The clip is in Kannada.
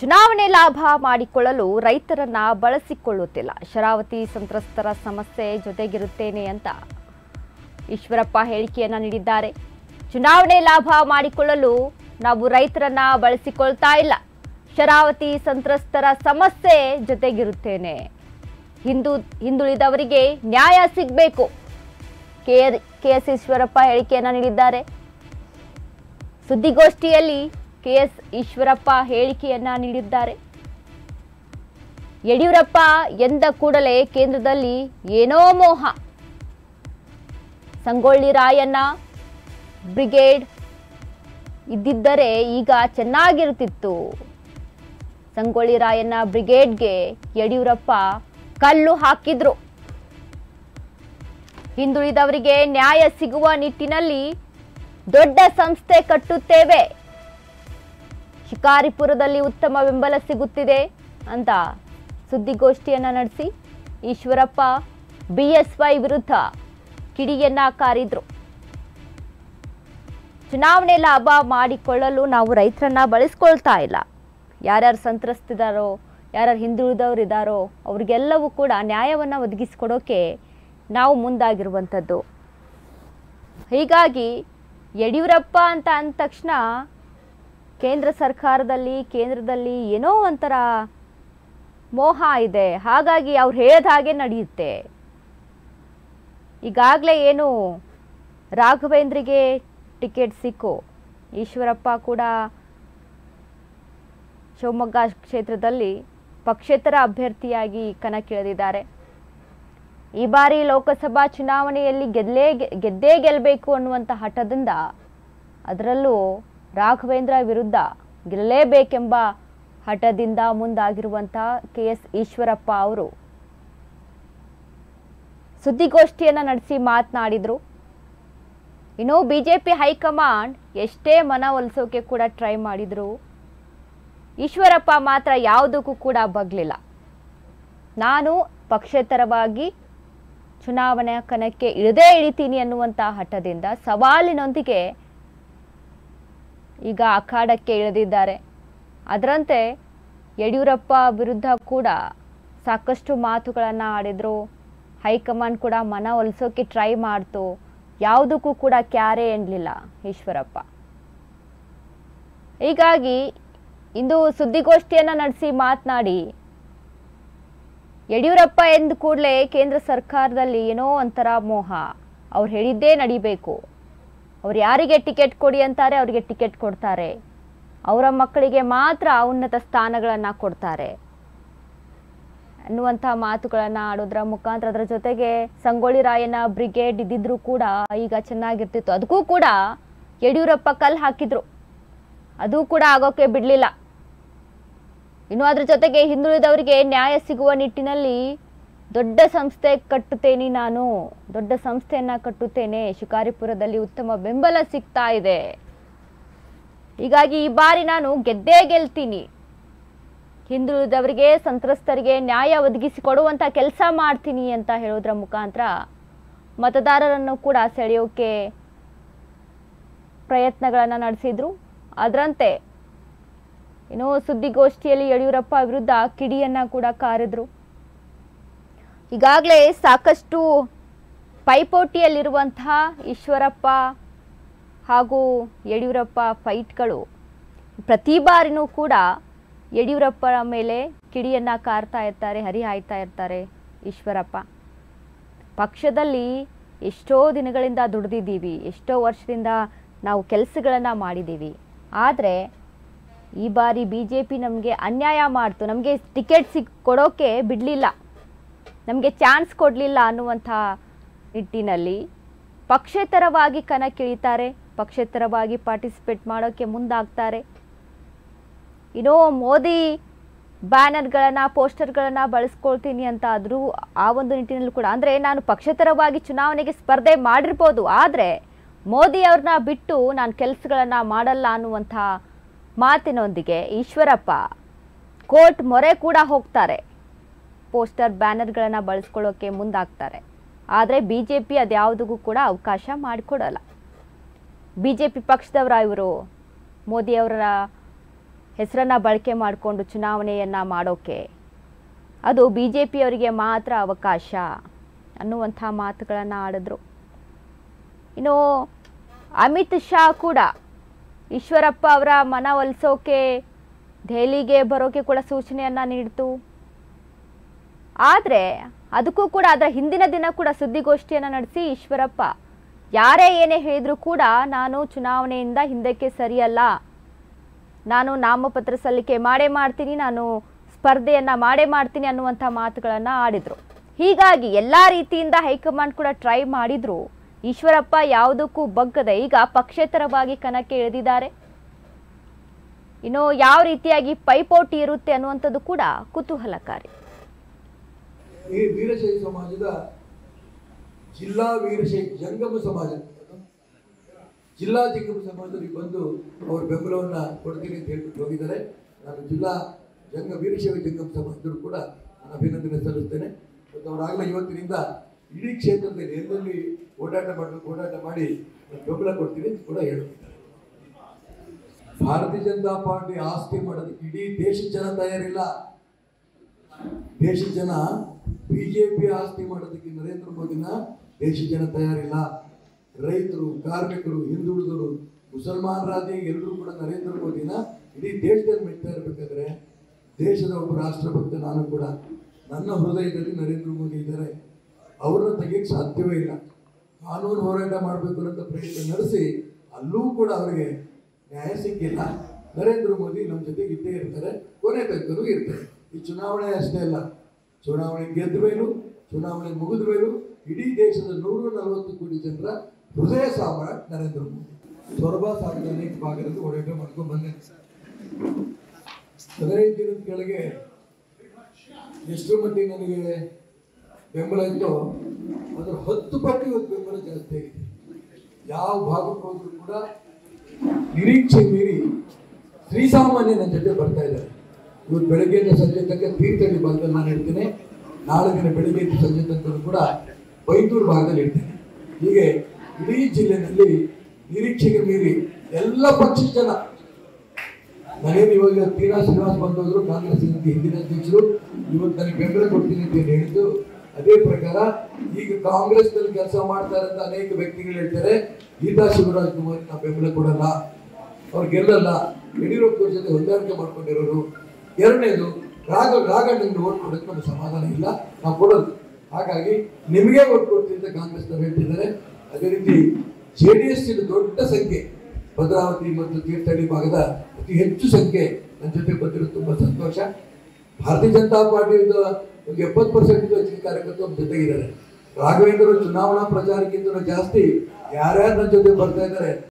ಚುನಾವಣೆ ಲಾಭ ಮಾಡಿಕೊಳ್ಳಲು ರೈತರನ್ನ ಬಳಸಿಕೊಳ್ಳುತ್ತಿಲ್ಲ ಶರಾವತಿ ಸಂತ್ರಸ್ತರ ಸಮಸ್ಯೆ ಜೊತೆಗಿರುತ್ತೇನೆ ಅಂತ ಈಶ್ವರಪ್ಪ ಹೇಳಿಕೆಯನ್ನ ನೀಡಿದ್ದಾರೆ ಚುನಾವಣೆ ಲಾಭ ಮಾಡಿಕೊಳ್ಳಲು ನಾವು ರೈತರನ್ನ ಬಳಸಿಕೊಳ್ತಾ ಇಲ್ಲ ಶರಾವತಿ ಸಂತ್ರಸ್ತರ ಸಮಸ್ಯೆ ಜೊತೆಗಿರುತ್ತೇನೆ ಹಿಂದು ಹಿಂದುಳಿದವರಿಗೆ ನ್ಯಾಯ ಸಿಗಬೇಕು ಕೆ ಎಸ್ ಈಶ್ವರಪ್ಪ ಹೇಳಿಕೆಯನ್ನ ನೀಡಿದ್ದಾರೆ ಸುದ್ದಿಗೋಷ್ಠಿಯಲ್ಲಿ ಕೆಎಸ್ ಈಶ್ವರಪ್ಪ ಹೇಳಿಕೆಯನ್ನ ನೀಡಿದ್ದಾರೆ ಯಡಿಯೂರಪ್ಪ ಎಂದ ಕೂಡಲೇ ಕೇಂದ್ರದಲ್ಲಿ ಏನೋ ಮೋಹ ಸಂಗೊಳ್ಳಿ ರಾಯಣ್ಣ ಬ್ರಿಗೇಡ್ ಇದ್ದಿದ್ದರೆ ಈಗ ಚೆನ್ನಾಗಿರುತ್ತಿತ್ತು ಸಂಗೊಳ್ಳಿ ರಾಯಣ್ಣ ಬ್ರಿಗೇಡ್ಗೆ ಯಡಿಯೂರಪ್ಪ ಕಲ್ಲು ಹಾಕಿದ್ರು ಹಿಂದುಳಿದವರಿಗೆ ನ್ಯಾಯ ಸಿಗುವ ನಿಟ್ಟಿನಲ್ಲಿ ದೊಡ್ಡ ಸಂಸ್ಥೆ ಕಟ್ಟುತ್ತೇವೆ ಶಿಕಾರಿಪುರದಲ್ಲಿ ಉತ್ತಮ ಬೆಂಬಲ ಸಿಗುತ್ತಿದೆ ಅಂತ ಸುದ್ದಿಗೋಷ್ಠಿಯನ್ನ ನಡೆಸಿ ಈಶ್ವರಪ್ಪ ಬಿಎಸ್ವೈ ವಿರುದ್ಧ ಕಿಡಿಯನ್ನ ಕಾರಿದ್ರು ಚುನಾವಣೆ ಲಾಭ ಮಾಡಿಕೊಳ್ಳಲು ನಾವು ರೈತರನ್ನ ಬಳಸ್ಕೊಳ್ತಾ ಇಲ್ಲ ಯಾರ್ಯಾರು ಸಂತ್ರಸ್ತಿದಾರೋ ಯಾರ್ಯಾರು ಹಿಂದುಳಿದವರು ಇದ್ದಾರೋ ಅವ್ರಿಗೆಲ್ಲವೂ ಕೂಡ ನ್ಯಾಯವನ್ನು ಒದಗಿಸಿಕೊಡೋಕೆ ನಾವು ಮುಂದಾಗಿರುವಂಥದ್ದು ಹೀಗಾಗಿ ಯಡಿಯೂರಪ್ಪ ಅಂತ ಅಂದ ತಕ್ಷಣ ಕೇಂದ್ರ ಸರ್ಕಾರದಲ್ಲಿ ಕೇಂದ್ರದಲ್ಲಿ ಏನೋ ಒಂಥರ ಮೋಹ ಇದೆ ಹಾಗಾಗಿ ಅವ್ರು ಹೇಳಿದ ಹಾಗೆ ನಡೆಯುತ್ತೆ ಈಗಾಗಲೇ ಏನು ರಾಘವೇಂದ್ರಿಗೆ ಟಿಕೆಟ್ ಸಿಕ್ಕು ಈಶ್ವರಪ್ಪ ಕೂಡ ಶಿವಮೊಗ್ಗ ಕ್ಷೇತ್ರದಲ್ಲಿ ಪಕ್ಷೇತರ ಅಭ್ಯರ್ಥಿಯಾಗಿ ಕಣಕ್ಕಿಳಿದಿದ್ದಾರೆ ಈ ಬಾರಿ ಲೋಕಸಭಾ ಚುನಾವಣೆಯಲ್ಲಿ ಗೆದ್ಲೇ ಗೆದ್ದೇ ಗೆಲ್ಲಬೇಕು ಅನ್ನುವಂಥ ಹಠದಿಂದ ಅದರಲ್ಲೂ ರಾಘವೇಂದ್ರ ವಿರುದ್ಧ ಗೆಲ್ಲಲೇಬೇಕೆಂಬ ಹಠದಿಂದ ಮುಂದಾಗಿರುವಂಥ ಕೆ ಎಸ್ ಈಶ್ವರಪ್ಪ ಅವರು ಸುದ್ದಿಗೋಷ್ಠಿಯನ್ನು ನಡೆಸಿ ಮಾತನಾಡಿದರು ಇನ್ನು ಬಿಜೆಪಿ ಹೈಕಮಾಂಡ್ ಎಷ್ಟೇ ಮನವೊಲಿಸೋಕೆ ಕೂಡ ಟ್ರೈ ಮಾಡಿದ್ರು ಈಶ್ವರಪ್ಪ ಮಾತ್ರ ಯಾವುದಕ್ಕೂ ಕೂಡ ಬಗ್ಲಿಲ್ಲ ನಾನು ಪಕ್ಷೇತರವಾಗಿ ಚುನಾವಣೆಯ ಕಣಕ್ಕೆ ಇಳದೇ ಇಳಿತೀನಿ ಅನ್ನುವಂಥ ಹಠದಿಂದ ಸವಾಲಿನೊಂದಿಗೆ ಈಗ ಅಖಾಡಕ್ಕೆ ಇಳಿದಿದ್ದಾರೆ ಅದರಂತೆ ಯಡಿಯೂರಪ್ಪ ವಿರುದ್ಧ ಕೂಡ ಸಾಕಷ್ಟು ಮಾತುಗಳನ್ನು ಆಡಿದರು ಹೈಕಮಾಂಡ್ ಕೂಡ ಮನವೊಲಿಸೋಕೆ ಟ್ರೈ ಮಾಡ್ತು ಯಾವುದಕ್ಕೂ ಕೂಡ ಕ್ಯಾರೆ ಎನ್ನಲಿಲ್ಲ ಈಶ್ವರಪ್ಪ ಹೀಗಾಗಿ ಇಂದು ಸುದ್ದಿಗೋಷ್ಠಿಯನ್ನು ನಡೆಸಿ ಮಾತನಾಡಿ ಯಡಿಯೂರಪ್ಪ ಎಂದ ಕೂಡಲೇ ಕೇಂದ್ರ ಸರ್ಕಾರದಲ್ಲಿ ಏನೋ ಒಂಥರ ಮೋಹ ಅವ್ರು ಹೇಳಿದ್ದೇ ನಡಿಬೇಕು ಅವ್ರು ಯಾರಿಗೆ ಟಿಕೆಟ್ ಕೊಡಿ ಅಂತಾರೆ ಅವರಿಗೆ ಟಿಕೆಟ್ ಕೊಡ್ತಾರೆ ಅವರ ಮಕ್ಕಳಿಗೆ ಮಾತ್ರ ಉನ್ನತ ಸ್ಥಾನಗಳನ್ನು ಕೊಡ್ತಾರೆ ಅನ್ನುವಂಥ ಮಾತುಗಳನ್ನು ಆಡೋದ್ರ ಮುಖಾಂತರ ಅದರ ಜೊತೆಗೆ ಸಂಗೊಳ್ಳಿ ರಾಯಣ್ಣ ಬ್ರಿಗೇಡ್ ಇದ್ದಿದ್ರು ಕೂಡ ಈಗ ಚೆನ್ನಾಗಿರ್ತಿತ್ತು ಅದಕ್ಕೂ ಕೂಡ ಯಡಿಯೂರಪ್ಪ ಕಲ್ಲು ಹಾಕಿದ್ರು ಅದು ಕೂಡ ಆಗೋಕೆ ಬಿಡಲಿಲ್ಲ ಇನ್ನು ಅದ್ರ ಜೊತೆಗೆ ಹಿಂದುಳಿದವರಿಗೆ ನ್ಯಾಯ ಸಿಗುವ ನಿಟ್ಟಿನಲ್ಲಿ ದೊಡ್ಡ ಸಂಸ್ಥೆ ಕಟ್ಟುತ್ತೇನೆ ನಾನು ದೊಡ್ಡ ಸಂಸ್ಥೆಯನ್ನ ಕಟ್ಟುತ್ತೇನೆ ಶಿಕಾರಿಪುರದಲ್ಲಿ ಉತ್ತಮ ಬೆಂಬಲ ಸಿಗ್ತಾ ಇದೆ ಹೀಗಾಗಿ ಈ ಬಾರಿ ನಾನು ಗೆದ್ದೇ ಗೆಲ್ತೀನಿ ಹಿಂದುಳಿದವರಿಗೆ ಸಂತ್ರಸ್ತರಿಗೆ ನ್ಯಾಯ ಒದಗಿಸಿಕೊಡುವಂಥ ಕೆಲಸ ಮಾಡ್ತೀನಿ ಅಂತ ಹೇಳೋದ್ರ ಮುಖಾಂತರ ಮತದಾರರನ್ನು ಕೂಡ ಸೆಳೆಯೋಕೆ ಪ್ರಯತ್ನಗಳನ್ನು ನಡೆಸಿದ್ರು ಅದರಂತೆ ಇನ್ನು ಸುದ್ದಿಗೋಷ್ಠಿಯಲ್ಲಿ ಯಡಿಯೂರಪ್ಪ ವಿರುದ್ಧ ಕಿಡಿಯನ್ನ ಕೂಡ ಕಾರಿದ್ರು ಈಗಾಗಲೇ ಸಾಕಷ್ಟು ಪೈಪೋಟಿಯಲ್ಲಿರುವಂತಹ ಈಶ್ವರಪ್ಪ ಹಾಗೂ ಯಡಿಯೂರಪ್ಪ ಫೈಟ್ಗಳು ಪ್ರತಿ ಬಾರಿನೂ ಕೂಡ ಯಡಿಯೂರಪ್ಪರ ಮೇಲೆ ಕಿಡಿಯನ್ನ ಕಾರ್ತಾ ಇರ್ತಾರೆ ಹರಿಹಾಯ್ತಾ ಇರ್ತಾರೆ ಈಶ್ವರಪ್ಪ ಪಕ್ಷದಲ್ಲಿ ಎಷ್ಟೋ ದಿನಗಳಿಂದ ದುಡಿದಿದ್ದೀವಿ ಎಷ್ಟೋ ವರ್ಷದಿಂದ ನಾವು ಕೆಲಸಗಳನ್ನು ಮಾಡಿದ್ದೀವಿ ಆದರೆ ಈ ಬಾರಿ ಬಿ ಜೆ ಪಿ ನಮಗೆ ಅನ್ಯಾಯ ಮಾಡ್ತು ನಮಗೆ ಟಿಕೆಟ್ ಸಿಕ್ ಕೊಡೋಕೆ ಬಿಡಲಿಲ್ಲ ನಮಗೆ ಚಾನ್ಸ್ ಕೊಡಲಿಲ್ಲ ಅನ್ನುವಂಥ ನಿಟ್ಟಿನಲ್ಲಿ ಪಕ್ಷೇತರವಾಗಿ ಕಣಕ್ಕಿಳಿತಾರೆ ಪಕ್ಷೇತರವಾಗಿ ಪಾರ್ಟಿಸಿಪೇಟ್ ಮಾಡೋಕ್ಕೆ ಮುಂದಾಗ್ತಾರೆ ಇನ್ನು ಮೋದಿ ಬ್ಯಾನರ್ಗಳನ್ನು ಪೋಸ್ಟರ್ಗಳನ್ನು ಬಳಸ್ಕೊಳ್ತೀನಿ ಅಂತ ಆದರೂ ಆ ಒಂದು ನಿಟ್ಟಿನಲ್ಲೂ ಕೂಡ ಅಂದರೆ ನಾನು ಪಕ್ಷೇತರವಾಗಿ ಚುನಾವಣೆಗೆ ಸ್ಪರ್ಧೆ ಮಾಡಿರ್ಬೋದು ಆದರೆ ಮೋದಿ ಅವ್ರನ್ನ ಬಿಟ್ಟು ನಾನು ಕೆಲಸಗಳನ್ನು ಮಾಡಲ್ಲ ಅನ್ನುವಂಥ ಮಾತಿನೊಂದಿಗೆ ಈಶ್ವರಪ್ಪ ಕೋರ್ಟ್ ಮೊರೆ ಕೂಡ ಹೋಗ್ತಾರೆ ಪೋಸ್ಟರ್ ಬ್ಯಾನರ್ಗಳನ್ನು ಬಳಸ್ಕೊಳ್ಳೋಕೆ ಮುಂದಾಗ್ತಾರೆ ಆದರೆ ಬಿ ಜೆ ಪಿ ಅದ್ಯಾವುದಕ್ಕೂ ಕೂಡ ಅವಕಾಶ ಮಾಡಿಕೊಡಲ್ಲ ಬಿ ಜೆ ಪಿ ಪಕ್ಷದವರ ಇವರು ಮೋದಿಯವರ ಹೆಸರನ್ನು ಬಳಕೆ ಮಾಡಿಕೊಂಡು ಚುನಾವಣೆಯನ್ನು ಮಾಡೋಕ್ಕೆ ಅದು ಬಿ ಜೆ ಪಿಯವರಿಗೆ ಮಾತ್ರ ಅವಕಾಶ ಅನ್ನುವಂಥ ಮಾತುಗಳನ್ನು ಆಡಿದ್ರು ಇನ್ನು ಅಮಿತ್ ಶಾ ಕೂಡ ಈಶ್ವರಪ್ಪ ಅವರ ಮನವೊಲಿಸೋಕೆ ದೆಹಲಿಗೆ ಬರೋಕೆ ಕೂಡ ಸೂಚನೆಯನ್ನು ನೀಡಿತು ಆದರೆ ಅದಕ್ಕೂ ಕೂಡ ಅದರ ಹಿಂದಿನ ದಿನ ಕೂಡ ಸುದ್ದಿಗೋಷ್ಠಿಯನ್ನು ನಡೆಸಿ ಈಶ್ವರಪ್ಪ ಯಾರೇ ಏನೇ ಹೇಳಿದ್ರು ಕೂಡ ನಾನು ಚುನಾವಣೆಯಿಂದ ಹಿಂದಕ್ಕೆ ಸರಿಯಲ್ಲ ನಾನು ನಾಮಪತ್ರ ಸಲ್ಲಿಕೆ ಮಾಡೇ ಮಾಡ್ತೀನಿ ನಾನು ಸ್ಪರ್ಧೆಯನ್ನು ಮಾಡೇ ಮಾಡ್ತೀನಿ ಅನ್ನುವಂಥ ಮಾತುಗಳನ್ನು ಆಡಿದರು ಹೀಗಾಗಿ ಎಲ್ಲ ರೀತಿಯಿಂದ ಹೈಕಮಾಂಡ್ ಕೂಡ ಟ್ರೈ ಮಾಡಿದ್ರು ಈಶ್ವರಪ್ಪ ಯಾವುದಕ್ಕೂ ಬಗ್ಗದೆ ಈಗ ಪಕ್ಷೇತರವಾಗಿ ಕಣಕ್ಕೆ ಇಳಿದಿದ್ದಾರೆ ಇನ್ನು ಯಾವ ರೀತಿಯಾಗಿ ಪೈಪೋಟಿ ಇರುತ್ತೆ ಅನ್ನುವಂಥದ್ದು ಕೂಡ ಕುತೂಹಲಕಾರಿ ಈ ವೀರಶೈವ ಸಮಾಜದ ಜಿಲ್ಲಾ ವೀರಶೈವ ಜಂಗಮ ಸಮಾಜ ಜಿಲ್ಲಾ ಜಂಗಮ ಸಮಾಜದವರಿಗೆ ಬಂದು ಅವ್ರ ಬೆಂಬಲವನ್ನ ಕೊಡ್ತೀನಿ ಅಂತ ಹೇಳ್ಬಿಟ್ಟು ಹೋಗಿದ್ದಾರೆ ನಾನು ಜಿಲ್ಲಾ ಜಂಗ ವೀರಶೈವ ಜಂಗಮ ಸಮಾಜದವರು ಕೂಡ ನಾನು ಅಭಿನಂದನೆ ಸಲ್ಲಿಸ್ತೇನೆ ಮತ್ತು ಅವರಾಗಲೇ ಇವತ್ತಿನಿಂದ ಇಡೀ ಕ್ಷೇತ್ರದಲ್ಲಿ ಎಲ್ಲೆಲ್ಲಿ ಓಡಾಟ ಮಾಡಬೇಕು ಓಡಾಟ ಮಾಡಿ ನಾನು ಬೆಂಬಲ ಕೊಡ್ತೀನಿ ಅಂತ ಕೂಡ ಹೇಳಿದ್ದಾರೆ ಭಾರತೀಯ ಜನತಾ ಪಾರ್ಟಿ ಆಸ್ತಿ ಮಾಡೋದಕ್ಕೆ ಇಡೀ ದೇಶದ ಜನ ತಯಾರಿಲ್ಲ ದೇಶದ ಜನ ಬಿಜೆಪಿ ಆಸ್ತಿ ಮಾಡೋದಕ್ಕೆ ನರೇಂದ್ರ ಮೋದಿನ ದೇಶದ ಜನ ತಯಾರಿಲ್ಲ ರೈತರು ಕಾರ್ಮಿಕರು ಹಿಂದುಳಿದವರು ಮುಸಲ್ಮಾನರಾದಿ ಎಲ್ಲರೂ ಕೂಡ ನರೇಂದ್ರ ಮೋದಿನ ಇಡೀ ದೇಶದಲ್ಲಿ ಮೆಚ್ತಾ ಇರಬೇಕಾದ್ರೆ ದೇಶದ ಒಬ್ಬ ರಾಷ್ಟ್ರಭಕ್ತ ನಾನು ಕೂಡ ನನ್ನ ಹೃದಯದಲ್ಲಿ ನರೇಂದ್ರ ಮೋದಿ ಇದ್ದಾರೆ ಅವ್ರನ್ನ ತೆಗಿಯಕ್ಕೆ ಸಾಧ್ಯವೇ ಇಲ್ಲ ಕಾನೂನು ಹೋರಾಟ ಮಾಡಬೇಕು ಅನ್ನೋ ಪ್ರಯತ್ನ ನಡೆಸಿ ಅಲ್ಲೂ ಕೂಡ ಅವರಿಗೆ ನ್ಯಾಯ ಸಿಕ್ಕಿಲ್ಲ ನರೇಂದ್ರ ಮೋದಿ ನಮ್ಮ ಜೊತೆಗೆ ಇದ್ದೇ ಇರ್ತಾರೆ ಕೊನೆ ತನಕನೂ ಇರ್ತಾರೆ ಈ ಚುನಾವಣೆ ಅಷ್ಟೇ ಅಲ್ಲ ಚುನಾವಣೆ ಗೆದ್ದ ಮೇಲೂ ಚುನಾವಣೆ ಮುಗಿದ ಮೇಲೂ ಇಡೀ ದೇಶದ ನೂರ ನಲವತ್ತು ಕೋಟಿ ಜನರ ಹೃದಯ ಸಾಮ್ರಾಟ್ ನರೇಂದ್ರ ಮೋದಿ ಸೊರಬ ಸಾಗರ ಅನೇಕ ಭಾಗದಲ್ಲಿ ಓಡಾಟ ಮಾಡ್ಕೊಂಡು ಬಂದೆ ಹದಿನೈದು ದಿನದ ಕೆಳಗೆ ಎಷ್ಟು ಮಟ್ಟಿಗೆ ನನಗೆ ಬೆಂಬಲ ಇತ್ತು ಅದರ ಹತ್ತು ಪಟ್ಟು ಇವತ್ತು ಬೆಂಬಲ ಜಾಸ್ತಿ ಆಗಿದೆ ಯಾವ ಭಾಗಕ್ಕೆ ಹೋದ್ರು ಕೂಡ ನಿರೀಕ್ಷೆ ಮೀರಿ ಶ್ರೀಸಾಮಾನ್ಯ ನನ್ನ ಜೊತೆ ಬರ್ತಾ ಇದ್ದಾರೆ ಇವತ್ತು ಬೆಳಗ್ಗೆಯಿಂದ ಸಂಜೆ ತನಕ ತೀರ್ಥಹಳ್ಳಿ ಭಾಗದಲ್ಲಿ ನಾನು ಇರ್ತೀನಿ ನಾಳೆ ದಿನ ಬೆಳಗ್ಗೆಯಿಂದ ಸಂಜೆ ತನಕ ಕೂಡ ಬೈಂದೂರು ಭಾಗದಲ್ಲಿ ಇರ್ತೇನೆ ಹೀಗೆ ಇಡೀ ಜಿಲ್ಲೆಯಲ್ಲಿ ನಿರೀಕ್ಷೆಗೆ ಮೀರಿ ಎಲ್ಲ ಪಕ್ಷದ ಜನ ನಾನೇನು ಇವಾಗ ತೀರಾ ಶ್ರೀನಿವಾಸ್ ಬಂದೋದ್ರು ಕಾಂಗ್ರೆಸ್ ಹಿಂದಿನ ಅಧ್ಯಕ್ಷರು ಇವತ್ತು ನನಗೆ ಬೆಂಬಲ ಕೊಡ್ತೀನಿ ಅಂತ ಏನ್ ಹೇಳಿದ್ದು ಅದೇ ಪ್ರಕಾರ ಈಗ ಕಾಂಗ್ರೆಸ್ನಲ್ಲಿ ಕೆಲಸ ಮಾಡ್ತಾರೆ ಅಂತ ಅನೇಕ ವ್ಯಕ್ತಿಗಳು ಹೇಳ್ತಾರೆ ಗೀತಾ ಶಿವರಾಜ್ ಕುಮಾರ್ ನಾವು ಬೆಂಬಲ ಕೊಡಲ್ಲ ಅವ್ರು ಗೆಲ್ಲಲ್ಲ ಯಡಿಯೂರಪ್ಪವ್ರ ಜೊತೆ ಹೊಂದಾಣಿಕೆ ಮಾಡ್ಕೊಂಡಿರೋರು ಎರಡನೇದು ರಾಘ ರಾಘಣ್ಣಂಗೆ ಓಟ್ ಕೊಡೋಕೆ ನಮ್ಗೆ ಸಮಾಧಾನ ಇಲ್ಲ ನಾವು ಕೊಡೋದು ಹಾಗಾಗಿ ನಿಮಗೆ ಓಟ್ ಕೊಡ್ತೀನಿ ಅಂತ ಕಾಂಗ್ರೆಸ್ನವ್ರು ಹೇಳ್ತಿದ್ದಾರೆ ಅದೇ ರೀತಿ ಜೆ ಡಿ ಎಸ್ ದೊಡ್ಡ ಸಂಖ್ಯೆ ಭದ್ರಾವತಿ ಮತ್ತು ತೀರ್ಥಹಳ್ಳಿ ಭಾಗದ ಅತಿ ಹೆಚ್ಚು ಸಂಖ್ಯೆ ನನ್ನ ಜೊತೆ ಬಂದಿರೋದು ತುಂಬಾ ಸಂತೋಷ ಭಾರತೀಯ ಜನತಾ ಪಾರ್ಟಿಯಿಂದ ಒಂದು ಎಪ್ಪತ್ತು ಪರ್ಸೆಂಟ್ ಹೆಚ್ಚಿನ ಕಾರ್ಯಕರ್ತರು ನಮ್ಮ ಜೊತೆಗಿದ್ದಾರೆ ರಾಘವೇಂದ್ರ ಚುನಾವಣಾ ಪ್ರಚಾರಕ್ಕಿಂತ ಜಾಸ್ತಿ ಯಾರ್ಯಾರು ನನ್ನ ಜೊತೆ ಬರ್ತಾ ಇದ್ದಾರೆ